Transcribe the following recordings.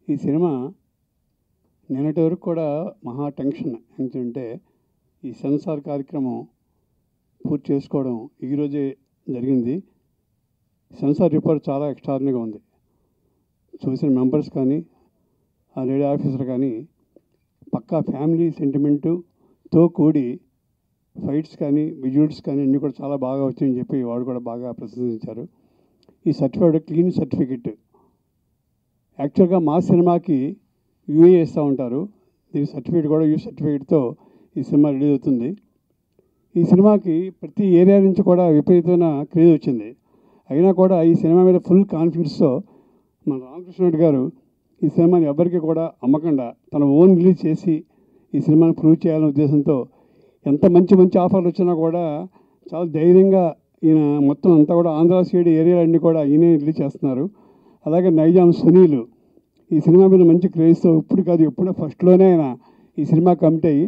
ఈ సినిమా నిన్నటి వరకు కూడా మహా టెన్షన్ ఏంటంటే ఈ సెన్సార్ కార్యక్రమం పూర్తి చేసుకోవడం ఈరోజే జరిగింది సెన్సార్ రిపోర్ట్ చాలా ఎక్స్ట్రాడినరీగా ఉంది చూసిన మెంబర్స్ కానీ ఆ లేడీ ఆఫీసర్ కానీ పక్కా ఫ్యామిలీ సెంటిమెంటుతో కూడి ఫైట్స్ కానీ విజువల్స్ కానీ అన్నీ కూడా చాలా బాగా వచ్చాయని చెప్పి వాడు కూడా బాగా ప్రశంసించారు ఈ సర్టిఫికేట్ క్లీన్ సర్టిఫికెట్ యాక్చువల్గా మా సినిమాకి యూఏ ఇస్తూ ఉంటారు దీని సర్టిఫికేట్ కూడా యూ సర్టిఫికేట్తో ఈ సినిమా రిలీజ్ అవుతుంది ఈ సినిమాకి ప్రతి ఏరియా నుంచి కూడా విపరీతమైన క్రేజ్ వచ్చింది అయినా కూడా ఈ సినిమా మీద ఫుల్ కాన్ఫిడెన్స్తో మన రామకృష్ణ రెడ్డి గారు ఈ సినిమాని ఎవరికి కూడా అమ్మకుండా తన ఓన్ రిలీజ్ చేసి ఈ సినిమాని ప్రూవ్ చేయాలనే ఉద్దేశంతో ఎంత మంచి మంచి ఆఫర్లు వచ్చినా కూడా చాలా ధైర్యంగా ఈయన మొత్తం అంతా కూడా ఆంధ్ర సైడ్ ఏరియాలన్నీ కూడా ఈయనే రిలీజ్ చేస్తున్నారు అలాగే నైజాం సునీల్ ఈ సినిమా మీద మంచి క్రేజ్తో ఇప్పుడు కాదు ఎప్పుడో ఫస్ట్లోనే ఆయన ఈ సినిమా కమిట్ అయ్యి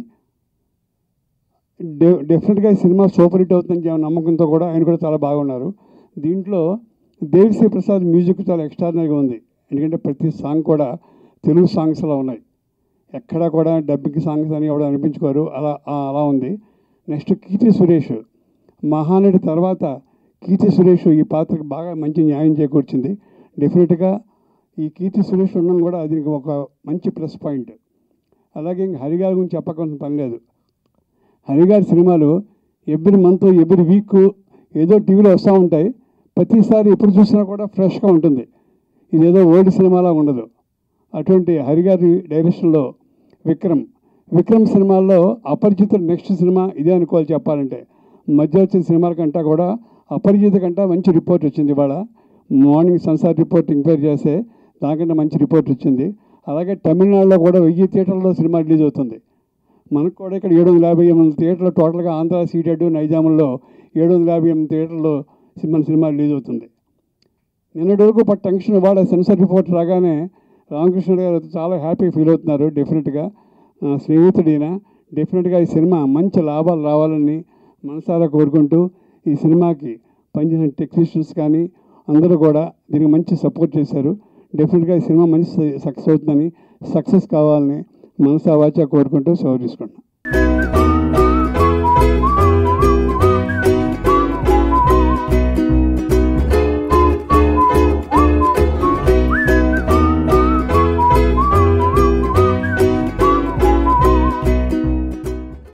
డె డెఫినెట్గా ఈ సినిమా సూపర్ హిట్ అవుతుందని చెప్పిన నమ్మకంతో కూడా ఆయన కూడా చాలా బాగున్నారు దీంట్లో దేవిశ్రీ ప్రసాద్ మ్యూజిక్ చాలా ఎక్స్ట్రాడినరీగా ఉంది ఎందుకంటే ప్రతి సాంగ్ కూడా తెలుగు సాంగ్స్లో ఉన్నాయి ఎక్కడా కూడా డబ్బింగ్ సాంగ్స్ అని ఎవరు అనిపించుకోరు అలా ఆ- అలా ఉంది నెక్స్ట్ కీర్తి సురేష్ మహానటి తర్వాత కీర్తి సురేష్ ఈ పాత్రకు బాగా మంచి న్యాయం చేకూర్చింది డెఫినెట్గా ఈ కీర్తి సురేష్ ఉండడం కూడా దీనికి ఒక మంచి ప్లస్ పాయింట్ అలాగే ఇంక హరిగారి గురించి చెప్పకుండా పని లేదు హరిగారి సినిమాలు ఎవ్రీ మంత్ ఎవ్రీ వీక్ ఏదో టీవీలో వస్తూ ఉంటాయి ప్రతిసారి ఎప్పుడు చూసినా కూడా ఫ్రెష్గా ఉంటుంది ఇదేదో ఓల్డ్ సినిమాలా ఉండదు అటువంటి హరిగారి డైరెక్షన్లో విక్రమ్ విక్రమ్ సినిమాల్లో అపరిచితుడు నెక్స్ట్ సినిమా ఇదే అనుకోవాలి చెప్పాలంటే మధ్య వచ్చిన సినిమాల కంటే కూడా అపరిచిత కంటే మంచి రిపోర్ట్ వచ్చింది ఇవాళ మార్నింగ్ సంసార్ రిపోర్ట్ ఎంక్వైరీ చేస్తే దానికంటే మంచి రిపోర్ట్ వచ్చింది అలాగే తమిళనాడులో కూడా వెయ్యి థియేటర్లో సినిమా రిలీజ్ అవుతుంది మనకు కూడా ఇక్కడ ఏడు వందల యాభై ఎనిమిది థియేటర్లో టోటల్గా ఆంధ్ర సీటెడ్ నైజాముల్లో ఏడు వందల యాభై ఎనిమిది థియేటర్లో సినిమా సినిమా రిలీజ్ అవుతుంది నిన్నటి వరకు పట్ట టెన్షన్ ఇవాళ సెన్సార్ రిపోర్ట్ రాగానే రామకృష్ణ గారు చాలా హ్యాపీ ఫీల్ అవుతున్నారు డెఫినెట్గా ఆ, స్నేహితుడైన డెఫినెట్గా ఈ సినిమా మంచి లాభాలు రావాలని మనసారా కోరుకుంటూ ఈ సినిమాకి పనిచేసిన టెక్నీషియన్స్ కానీ అందరూ కూడా దీనికి మంచి సపోర్ట్ చేశారు డెఫినెట్గా ఈ సినిమా మంచి సక్సెస్ అవుతుందని సక్సెస్ కావాలని మనసా వాచా కోరుకుంటూ సెలవు తీసుకుంటున్నాను